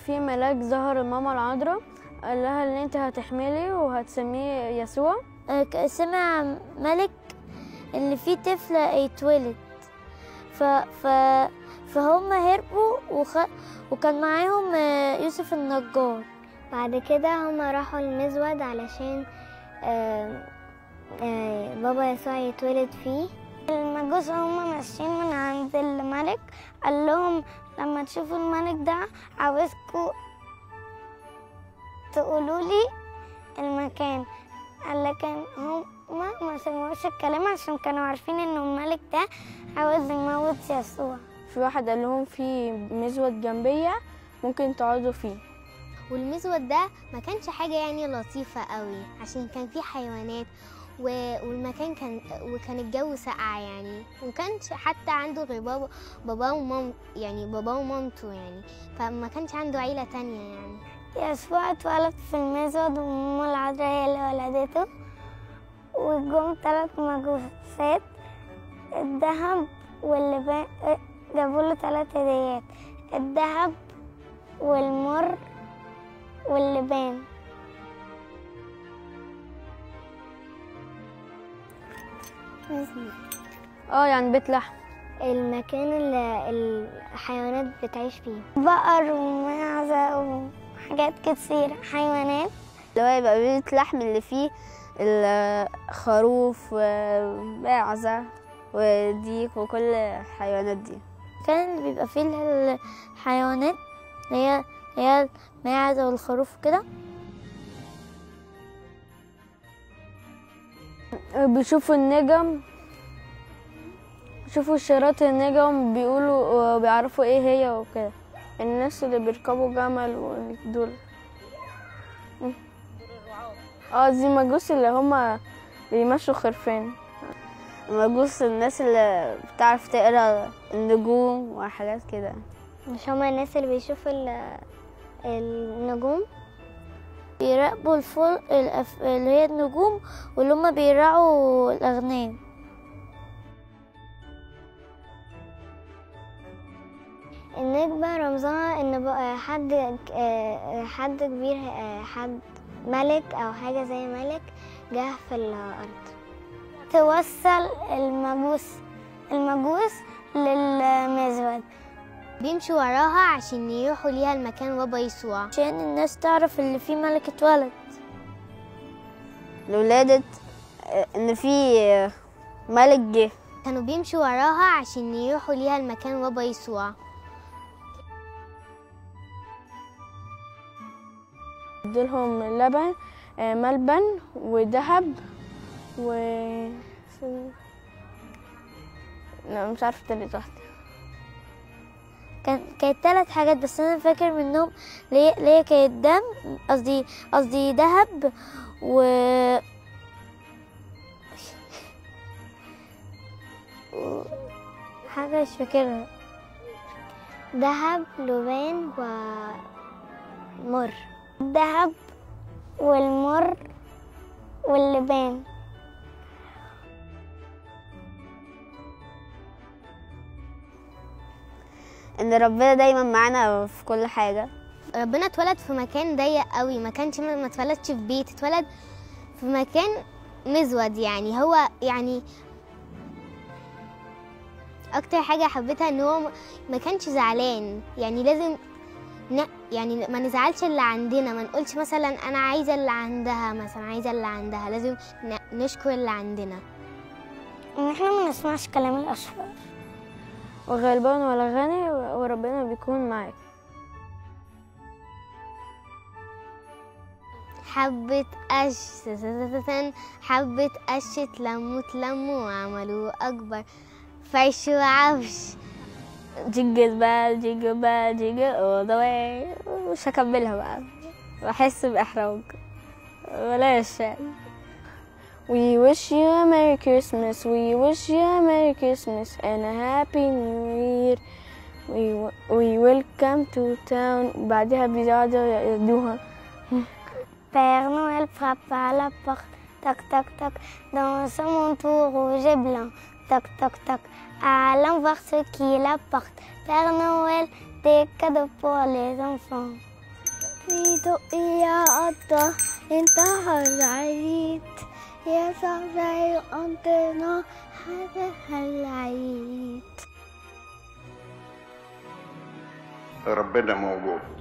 في ملاك ظهر لماما العذراء قال لها ان انت هتحملي وهتسميه يسوع آه، ك- سمع ملك اللي فيه طفل يتولد ف ف فهم هربوا وخ... وكان معاهم آه، يوسف النجار بعد كده هما راحوا المزود علشان آه، آه، بابا يسوع يتولد فيه المجوس هما ماشيين من عند الملك قال لهم لما تشوفوا الملك ده عاوزكوا تقولوا لي المكان قال لكن هما ما سمعوش الكلام عشان كانوا عارفين انه الملك ده عاوز يموت يسوع في واحد قال لهم في مزود جنبية ممكن تقعدوا فيه والمزود ده ما كانش حاجة يعني لطيفة قوي عشان كان فيه حيوانات و- والمكان كان وكان الجو ساقع يعني وكانش حتى عنده غير بابا باباه ومام يعني باباه ومامته يعني فما كانش عنده عيلة تانية يعني يسوع اتولد في المزود وماما العذراء هي اللي ولدته وجم ثلاث مجوسات الذهب واللبان جابوا له ثلاث هديات الذهب والمر واللبان اه يعني بيت لحم المكان اللي الحيوانات بتعيش فيه بقر ومعزة وحاجات كتير حيوانات اللي هو يبقى بيت لحم اللي فيه الخروف ومعزة وديك وكل الحيوانات دي كان اللي بيبقى فيه ال- الحيوانات اللي هي اللي هي الماعز والخروف كده بيشوفوا النجم بيشوفوا شراط النجم بيقولوا بيعرفوا ايه هي وكده الناس اللي بيركبوا جمل ودول مم. اه دي مجوس اللي هما بيمشوا خرفان مجوس الناس اللي بتعرف تقرا النجوم وحاجات كده مش هما الناس اللي بيشوفوا ال- النجوم بيراقبوا الفل الأف... اللي هي النجوم واللي هما بيراعوا الأغنام النجمة رمزها ان بقى حد آه، حد كبير آه، حد ملك او حاجة زي ملك جه في الارض توصل المجوس المجوس للمزود بيمشوا وراها عشان يروحوا ليها المكان بابا يسوع عشان الناس تعرف اللي فيه ملك اتولد لولادة ان في ملك جه كانوا بيمشوا وراها عشان يروحوا ليها المكان بابا يسوع ادولهم لبن آه، ملبن وذهب و لا مش عارفه تالت واحده كان كانت ثلاث حاجات بس انا فاكر منهم اللي هي- اللي هي كانت دم قصدي قصدي ذهب و و- حاجة مش فاكرها ذهب لبان ومر الذهب والمر واللبان ان ربنا دايما معانا في كل حاجة ربنا اتولد في مكان ضيق قوي ما كانش ما اتولدش في بيت اتولد في مكان مزود يعني هو يعني اكتر حاجه حبيتها ان هو ما كانش زعلان يعني لازم ن... يعني ما نزعلش اللي عندنا ما نقولش مثلا انا عايزه اللي عندها مثلا عايزه اللي عندها لازم ن... نشكر اللي عندنا ان احنا ما نسمعش كلام الاشرار وغلبان ولا غني وربنا بيكون معاك حبة قش ستتتتن، حبة قش اتلموا اتلموا وعملوا أكبر فرش وعفش جينجل بقى جينجل بقى جينجل all the way مش هكملها بقى بحس بإحراج بلاش يعني We wish you a Merry Christmas. We wish you a Merry Christmas and a Happy New Year. We we welcome to town. بعدها بيقعدوا يدوها. Père Noël frappe à la porte, toc toc toc, dans son manteau rouge et blanc, toc toc toc, allons voir ce qui la porte. Père Noël, des cadeaux pour les enfants. دق يا قطة انتهى العيد يا صاحبي قضينا هذا العيد ربنا موجود